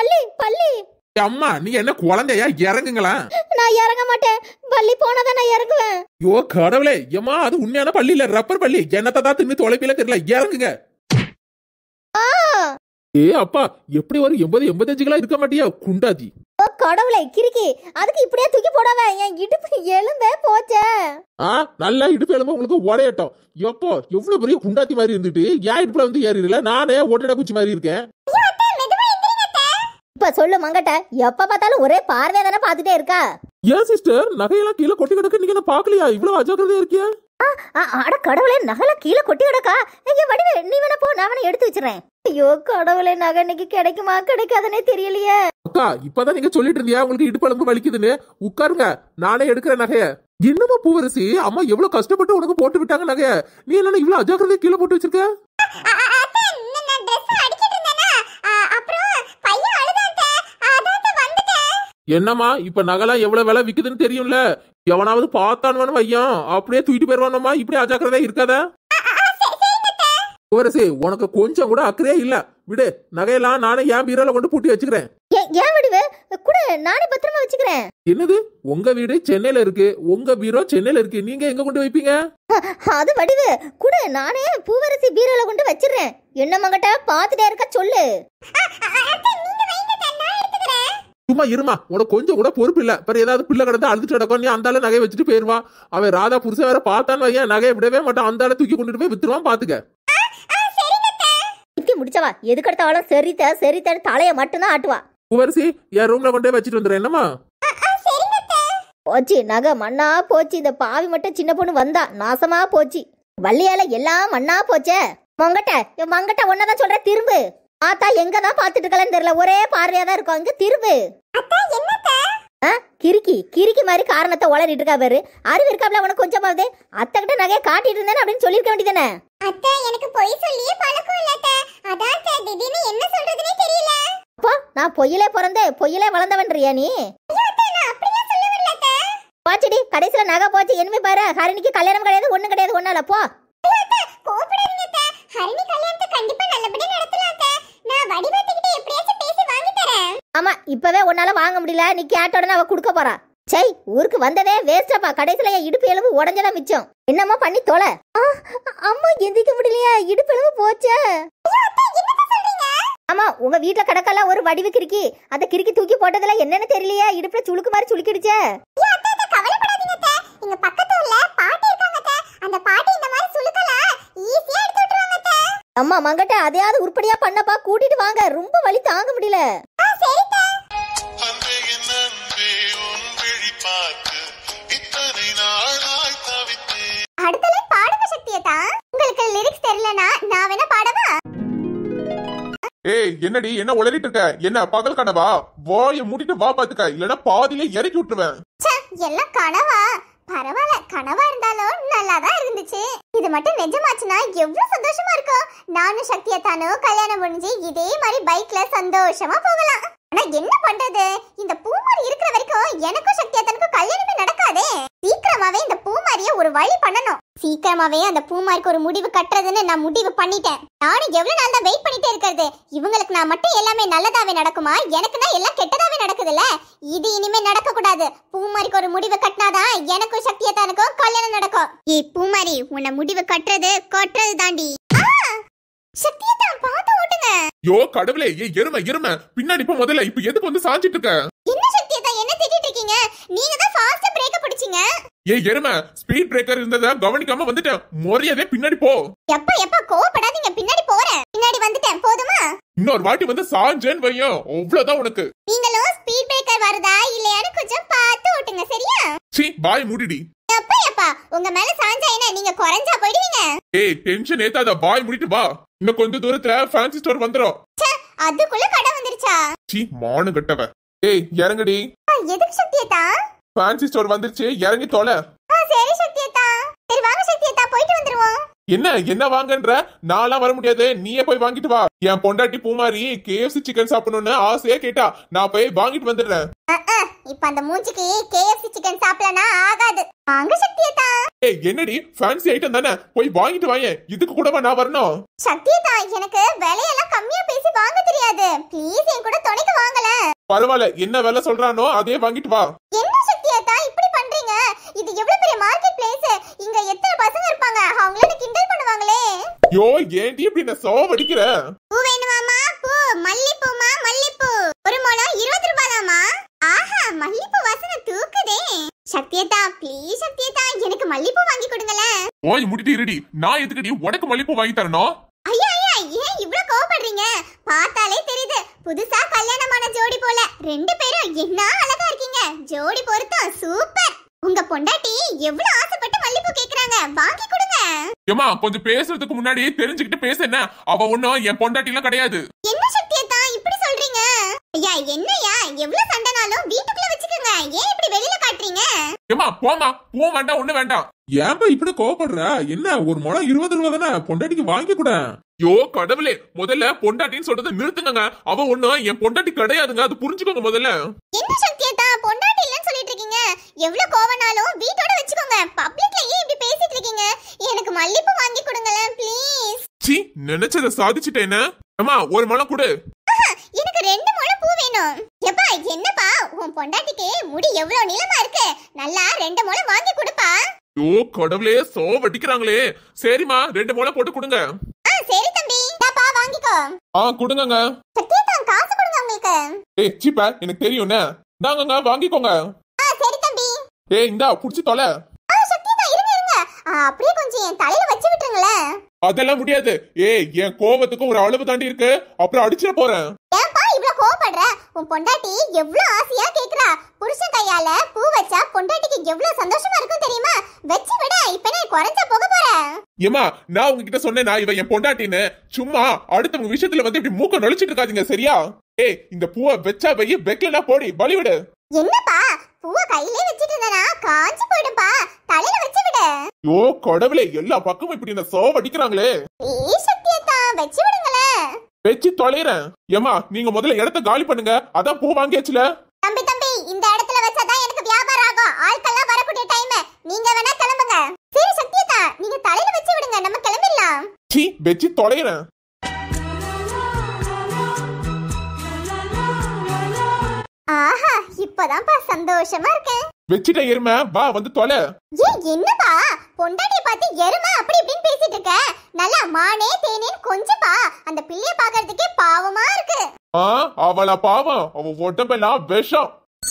பள்ளி பள்ளி அம்மா நீ என்ன குழந்தையா இறங்குங்களா நான் இறங்க மாட்டேன் பள்ளி போனாதான் நான் இறங்குவேன் யோ கடவுளே ஏம்மா அது உண்மையான பள்ளி இல்ல ரப்பர் பள்ளி என்னத்தை தான் தின்னு தொலைப்பில தெரியல இறங்குங்க ஏ அப்பா எப்படி ஒரு எண்பது எண்பத்தஞ்சு கிலோ இருக்க மாட்டியா குண்டாஜி ஓ கடவுளே கிறுக்கி அதுக்கு இப்படியே தூக்கி போடாத என் இடுப்பு எலும்பே போச்சே ஆ நல்லா இடுப்பு எலும்பு உங்களுக்கு உடையட்டும் எப்போ எவ்வளவு பெரிய குண்டாத்தி மாதிரி இருந்துட்டு ஏன் இடுப்புல வந்து ஏறிடல நானே ஒட்டடை பூச்சி மாதிரி இருக்கேன் இப்ப சொல்லு மங்கட்ட எப்ப பார்த்தாலும் ஒரே பார்வையா தானே பாத்துட்டே இருக்கா ஏன் சிஸ்டர் நகையெல்லாம் கீழே கொட்டி கிடக்கு நீங்க என்ன பாக்கலையா இவ்வளவு அஜாக்கிரதையா இருக்கியா அ- அட கடவுளே நகல கீழே கொட்டி கிடக்கா இங்க வடிவே நீ வேணா போ நான் வேணா எடுத்து வச்சிடறேன் ஐயோ கடவுளே நகை இன்னைக்கு கிடைக்குமா கிடைக்காதுன்னே தெரியலையே அக்கா இப்பதான் நீங்க சொல்லிட்டு இருந்தியா உங்களுக்கு இடுப்பு எலும்பு வலிக்குதுன்னு உட்காருங்க நானே எடுக்கிறேன் நகைய என்னமா பூவரசி அம்மா எவ்வளவு கஷ்டப்பட்டு உனக்கு போட்டு விட்டாங்க நகைய நீ என்ன இவ்வளவு அஜாக்கிரதையா கீழே போட்டு வச்சிருக்க என்னம்மா இப்ப நகைலாம் எவ்வளவு விலை விக்குதுன்னு தெரியும்ல எவனாவது பார்த்தான்னு வையன் அப்படியே தூக்கிட்டு போயிருவானம்மா இப்படி அஜாக்கிரதையா இருக்காத பூவரசி உனக்கு கொஞ்சம் கூட அக்கறையே இல்ல விடு நகையெல்லாம் நானே என் பீரோல கொண்டு பூட்டி வச்சுக்கிறேன் ஏ- ஏன் வடிவே கூட நானே பத்திரமா வச்சுக்கிறேன் என்னது உங்க வீடு சென்னையில இருக்கு உங்க பீரோ சென்னையில இருக்கு நீங்க எங்க கொண்டு வைப்பீங்க அது வடிவு கூட நானே பூவரசி பீரோல கொண்டு வச்சிடுறேன் என்ன மங்கட்ட பாத்துட்டே இருக்க சொல்லு சும்மா இருமா உனக்கு கொஞ்சம் கூட பொறுப்பு இல்ல பிற ஏதாவது பிள்ளை கிடந்தா அழுதுட்டு கிடக்கும் நீ அந்த ஆளை நகையை வச்சுட்டு போயிருவா அவன் ராதா புருஷன் வேற பார்த்தான்னு வையன் நகையை விடவே மாட்டான் அந்த ஆளை தூக்கி கொண்டுட்டு போய் வித்துருவான் பாத்துக்க சுத்தி முடிச்சவா எதுக்கு எடுத்தாலும் சரித்த சரித்தன்னு தலைய மட்டும்தான் ஆட்டுவா பூவரசி என் ரூம்ல கொண்டு போய் வச்சுட்டு வந்துடுறேன் என்னமா போச்சு நகை மண்ணா போச்சு இந்த பாவி மட்டும் சின்ன பொண்ணு வந்தா நாசமா போச்சு வள்ளியால எல்லாம் மண்ணா போச்சே மங்கட்ட என் மங்கட்ட ஒன்னதான் சொல்ற திரும்பு ஆத்தா எங்க தான் பாத்துட்டு இருக்கலன்னு தெரியல ஒரே பார்வையா தான் இருக்கும் இங்க திரும்பு ஆ, கிறுக்கி கிறுக்கி மாதிரி காரணத்தை உளறிட்டு இருக்கா பாரு அறிவு இருக்காப்ல உனக்கு கொஞ்சமாவது அத்தை கிட்ட நகையை காட்டிட்டு இருந்தேன் அப்படின்னு சொல்லிருக்க வேண்டியதானே அத்தை எனக்கு பொய் சொல்லியே பழக்கம் இல்ல அத்தை அதான் அத்தை திடீர்னு என்ன சொல்றதுனே தெரியல அப்போ நான் பொய்யிலே பிறந்து பொய்யிலே வளர்ந்தவன்றியா நீ ஐயோ அத்தை நான் அப்படிலாம் சொல்ல வரல அத்தை போச்சுடி கடைசியில நகை போச்சு இனிமே பாரு ஹரிணிக்கு கல்யாணம் கிடையாது ஒண்ணும் கிடையாது ஒன்னால போ ஐயோ அத்தை கோபப்படாதீங்க அத்தை ஹரிணி கல்யாணத்தை கண்டிப்பா நல்லபடியா நடத்தலாம் அத்தை நான் வடிவத்துக்கிட்ட எப்படியாச்சும் பேசி வாங்கி தரேன் ஆமா இப்பவே உன்னால வாங்க முடியல நீ கேட்ட உடனே அவ குடுக்க போறா சை ஊருக்கு வந்ததே வேஸ்டப்பா கடைசியில என் இடுப்பு எலும்பு உடஞ்சதா மிச்சம் என்னம்மா பண்ணி தொலை ஆ, அம்மா எந்திக்க முடியலையா இடுப்பு எலும்பு போச்சே ஐயோ அத்தை என்னத்த சொல்றீங்க ஆமா உங்க வீட்ல கிடக்கல ஒரு வடிவு கிறுக்கி அந்த கிறுக்கி தூக்கி போட்டதுல என்னன்னு தெரியலையா இடுப்புல சுளுக்கு மாதிரி சுளுக்கிடுச்சே ஐயோ அத்தை அத்தை கவலைப்படாதீங்க அத்தை எங்க பக்கத்து ஊர்ல பாட்டி இருக்காங்க அத்தை அந்த பாட்டி இந்த மாதிரி சுளுக்கலாம் ஈஸியா எடுத்து விட்டுருவாங்க அத்தை அம்மா மங்கட்ட அதையாவது உருப்படியா பண்ணப்பா கூட்டிட்டு வாங்க ரொம்ப வலி தாங்க முடியல ஆ சரி அத்தை அன்றே என் அன்பே உன் விழி பார்த்து இத்தனை நாளாய் தவித்தேன் அடுத்தல பாடுங்க சக்தியதா உங்களுக்கு லிரிக்ஸ் தெரியலனா நான் வேணா பாடவா ஏய் என்னடி என்ன உளறிட்டு இருக்க என்ன பகல் கனவா வாய மூடிட்டு வா பாத்துக்க இல்லனா பாதியிலே இறக்கி விட்டுருவேன் ச்சே, எல்லாம் கனவா பரவாயில்ல கனவா இருந்தாலும் நல்லா தான் இருந்துச்சு இது மட்டும் நிஜமாச்சுன்னா எவ்வளவு சந்தோஷமா இருக்கும் நானும் சக்தியத்தானும் கல்யாணம் முடிஞ்சு இதே மாதிரி பைக்ல சந்தோஷமா போகலாம் ஆனா என்ன பண்றது இந்த பூமாரி இருக்கிற வரைக்கும் எனக்கும் சக்தியத்தானுக்கும் கல்யாணமே நடக்காதே சீக்கிரமாவே இந்த பூமாரிய ஒரு வழி பண்ணணும் சீக்கிரமாவே அந்த பூமாரிக்கு ஒரு முடிவு கட்டுறதுன்னு நான் முடிவு பண்ணிட்டேன் நானும் எவ்வளவு நாள் தான் வெயிட் பண்ணிட்டே இருக்கிறது இவங்களுக்கு நான் மட்டும் எல்லாமே நல்லதாவே நடக்குமா எனக்குன்னா எல்லாம் கெட்டதாவே நடக்குதுல்ல இது இனிமே நடக்க கூடாது பூமாரிக்கு ஒரு முடிவு கட்டினாதான் எனக்கும் சக்தியத்தானுக்கும் கல்யாணம் நடக்கும் ஏ பூமாரி உன்னை முடிவு கட்டுறது கொட்டுறது தாண்டி சக்தியத்தான் பார்த்து ஓட்டுங்க யோ கடவுளே ஏ எருமை எருமை பின்னாடி போ முதல்ல இப்ப எதுக்கு வந்து சாஞ்சிட்டு இருக்க என்ன சக்தியத்தான் என்ன திட்டிட்டு இருக்கீங்க நீங்க தான் ஃபாஸ்டா பிரேக்க பிடிச்சீங்க ஏ எருமை ஸ்பீட் பிரேக்கர் இருந்ததா கவனிக்காம வந்துட்டேன் மொறையாவே பின்னாடி போ எப்ப எப்ப கோவப்படாதீங்க பின்னாடி போறேன் பின்னாடி வந்துட்டேன் போதுமா இன்னொரு வாட்டி வந்து சாஞ்சேன்னு வையன் அவ்வளவுதான் உனக்கு நீங்களும் ஸ்பீட் பிரேக்கர் வருதா இல்லையான்னு கொஞ்சம் பார்த்து ஓட்டுங்க சரியா சீ பாய் மூடிடி எப்ப எப்பா உங்க மேல சாஞ்சா என்ன நீங்க குறைஞ்சா போயிடுவீங்க ஏய் டென்ஷன் ஏத்தாத பாய் மூடிட்டு வா இன்னும் கொஞ்ச தூரத்துல ஃபேன்சி ஸ்டோர் வந்துரும் ச்சே, அதுக்குள்ள கடை வந்துருச்சா சீ மானு கட்டவ ஏய் இறங்குடி ஆ, எதுக்கு சக்தியத்தா ஃபேன்சி ஸ்டோர் வந்துருச்சு இறங்கி தொலை ஆ சரி சக்தியத்தா சரி வாங்க சக்தியத்தா போயிட்டு வந்துருவோம் என்ன என்ன வாங்கன்ற நான்லாம் வர முடியாது நீயே போய் வாங்கிட்டு வா என் பொண்டாட்டி பூமாரி கேஎஃப்சி சிக்கன் சாப்பிடணும்னு ஆசையா கேட்டா நான் போய் வாங்கிட்டு வந்துடுறேன் அஹ், அஹ், இப்ப அந்த மூஞ்சிக்கு கேஎஃப்சி சிக்கன் சாப்பிடலனா ஆகாது வாங்க சக்தியத்தா ஏய் என்னடி ஃபேன்சி ஐட்டம் தானே போய் வாங்கிட்டு வாயேன் இதுக்கு கூடவா நான் வரணும் சக்தியத்தா எனக்கு விலையெல்லாம் கம்மியா பேசி வாங்க தெரியாது ப்ளீஸ் என் கூட துணைக்கு வாங்கல பரவாயில்ல என்ன வேலை சொல்றானோ அதே வாங்கிட்டு வா என்ன சக்தியாத்தா இப்படி பண்றீங்க இது எவ்வளவு பெரிய மார்க்கெட் பிளேஸ் இங்க எத்தனை பசங்க இருப்பாங்க அவங்கள என்ன கிண்டல் பண்ணுவாங்களே யோ ஏன்டி இப்படி என்ன சோவடிக்கிற பூ வேணுமாமா பூ மல்லிப்பூமா மல்லிப்பூ ஒரு முழம் இருபது ரூபாயாமா ஆஹா மல்லிப்பூ வாசனை தூக்குதே சக்தியத்தா ப்ளீஸ் சக்தியத்தா எனக்கு மல்லிப்பூ வாங்கி கொடுங்களேன் ஓய் முடிட்டு இருடி நான் எதுக்குடி உனக்கு மல்லிப்பூ வாங்கி தரணும் ஐயா ஐயா ஏன் இவ்ளோ கோவப்படுறீங்க பார்த்தாலே தெரியுது புதுசா கல்யாணமான ஜோடி போல ரெண்டு பேரும் என்ன அழகா இருக்கீங்க ஜோடி பொருத்தம் சூப்பர் உங்க பொண்டாட்டி எவ்வளவு ஆசைப்பட்டு மல்லிப்பூ கேக்குறாங்க வாங்கி கொடுங்க ஏமா கொஞ்சம் பேசுறதுக்கு முன்னாடி தெரிஞ்சுக்கிட்டு பேச என்ன அவ ஒண்ணும் என் பொண்டாட்டிலாம் கிடையாது என்ன சக்தியத்தா இப்படி சொல்றீங்க ஐயா என்னய்யா எவ்வளவு சண்டைனாலும் வீட்டுக்குள்ள வச்சுக்கோங்க ஏன் இப்படி வெளியில காட்டுறீங்க ஏமா போமா பூ வேண்டாம் ஒண்ணு வேண்டாம் ஏன்பா இப்படி கோவப்படுற என்ன ஒரு முழம் இருபது ரூபா தானே பொண்டாட்டிக்கு வாங்கி கூட யோ கடவுளே முதல்ல பொண்டாட்டின்னு சொல்றதை நிறுத்துங்க அவ ஒண்ணும் என் பொண்டாட்டி கிடையாதுங்க அது புரிஞ்சுக்கோங்க முதல்ல என்ன சக்தியத்தா பொண்டாட்டி இல்லைன்னு சொல்லிட்டு இருக்கீங்க எவ்வளவு கோவனாலும் வீட்டோட வச்சுக்கோங்க பப்ளிக்ல ஏன் இப்படி பேசிட்டு இருக்கீங்க எனக்கு மல்லிப்பூ வாங்கி கொடுங்களேன் ப்ளீஸ் சி நினைச்சதை சாதிச்சுட்டேன அம்மா ஒரு முழம் கொடு எனக்கு ரெண்டு முழம் பூ வேணும் எப்பா என்னப்பா உன் பொண்டாட்டிக்கு முடி எவ்வளவு நீளமா இருக்கு நல்லா ரெண்டு முழம் வாங்கி கொடுப்பா யோ கடவுளே சோவடிக்கிறாங்களே சரிம்மா ரெண்டு முழம் போட்டு கொடுங்க ஆ சரி தம்பி தாப்பா வாங்கிக்கோ ஆ கொடுங்கங்க சத்தியத்தான் காசு கொடுங்க உங்களுக்கு ஏய் சீப்பா எனக்கு தெரியும்னே இந்தாங்கங்க வாங்கிக்கோங்க ஆ சரி தம்பி ஏய் இந்தா புடிச்சு தொலை ஆ சத்தியத்தான் இருங்க இருங்க ஆ, அப்படியே கொஞ்சம் என் தலையில வச்சு விட்டுருங்களேன் அதெல்லாம் முடியாது ஏய் என் கோபத்துக்கு ஒரு அளவு தாண்டி இருக்கு அப்புறம் அடிச்சிட போறேன் ஏன்பா இவ்ளோ கோவப்படுற உன் பொண்டாட்டி எவ்வளவு ஆசையா கேக்குறா புருஷன் கையால பூ வச்சா பொண்டாட்டிக்கு எவ்வளவு சந்தோஷமா இருக்கும் தெரியுமா வச்சு விட இப்ப நான் குறைஞ்சா போக போறேன் ஏமா நான் உங்ககிட்ட சொன்னேனா இவன் என் பொண்டாட்டின்னு சும்மா அடுத்தவங்க விஷயத்துல வந்து இப்படி மூக்க நொழிச்சிட்டு இருக்காதீங்க சரியா ஏய் இந்த பூவை வெச்சா வெய்ய வெக்கலனா போடி பலிவிடு என்னப்பா பூவை கையிலே வச்சிட்டு இருந்தனா காஞ்சு போயிடும்பா தலையில வச்சு விடு யோ கடவுளே எல்லா பக்கமும் இப்படி என்ன சோவடிக்கிறாங்களே ஏ சத்தியத்தா வச்சு விடுங்களேன் வெச்சு தொலைறேன் ஏமா நீங்க முதல்ல இடத்த காலி பண்ணுங்க அதான் பூ வாங்கியாச்சுல தம்பி தம்பி இந்த இடத்துல வச்சாதான் எனக்கு வியாபாரம் ஆகும் ஆட்கள்லாம் வரக்கூடிய டைம் நீங்க வேணா கிளம்புங்க சரி சத்தியத்தா நீங்க தலையில வச்சு விடுங்க நம்ம கிளம்பிடலாம் சீ வெச்சு தொலைறேன் ஆஹா இப்பதான்ப்பா சந்தோஷமா இருக்கேன் வெச்சிட்ட எருமை வா வந்து தொலை ஏன் என்னப்பா பொண்டாட்டிய பார்த்து எருமை அப்படி இப்படின்னு பேசிட்டு இருக்க நல்லா மானே தேனேன்னு கொஞ்சப்பா அந்த பிள்ளைய பாக்குறதுக்கே பாவமா இருக்கு ஆ அவளா பாவம் அவ உடம்பெல்லாம் விஷம்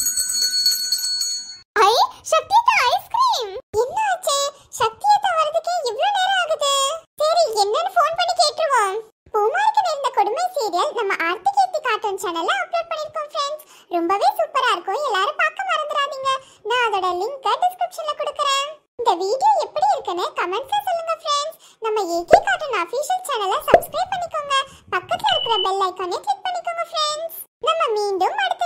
ஐ சத்யதா ஐஸ்கிரீம் என்னாச்சு சத்யதா வரதுக்கு இவ்ளோ நேரம் ஆகுது சரி என்னன்னு ஃபோன் பண்ணி கேட்டுருவோம் பூமாருக்கு நேர்ந்த கொடுமை சீரியல் நம்ம ஆர்த்தி கீர்த்தி கார்ட்டூன் சேனல்ல அப்லோட் பண்ணிருக்கோம் ஃப்ரெண்ட்ஸ் ரொம்பவே சூப்பரா இருக்கும் எல்லாரும் பார்க்க மறந்துடாதீங்க நான் அதோட லிங்க் டிஸ்கிரிப்ஷன்ல கொடுக்கறேன் இந்த வீடியோ எப்படி இருக்குன்னு கமெண்ட்ஸ்ல சொல்லுங்க ஃப்ரெண்ட்ஸ் நம்ம ஏகே கார்ட்டூன் அபிஷியல் சேனலை சப்ஸ்கிரைப் பண்ணிக்கோங்க பக்கத்துல இருக்கிற பெல் ஐகானை கிளிக் பண்ணிக்கோங்க ஃப்ரெண்ட்ஸ் நம்ம மீண்டும் அடுத்த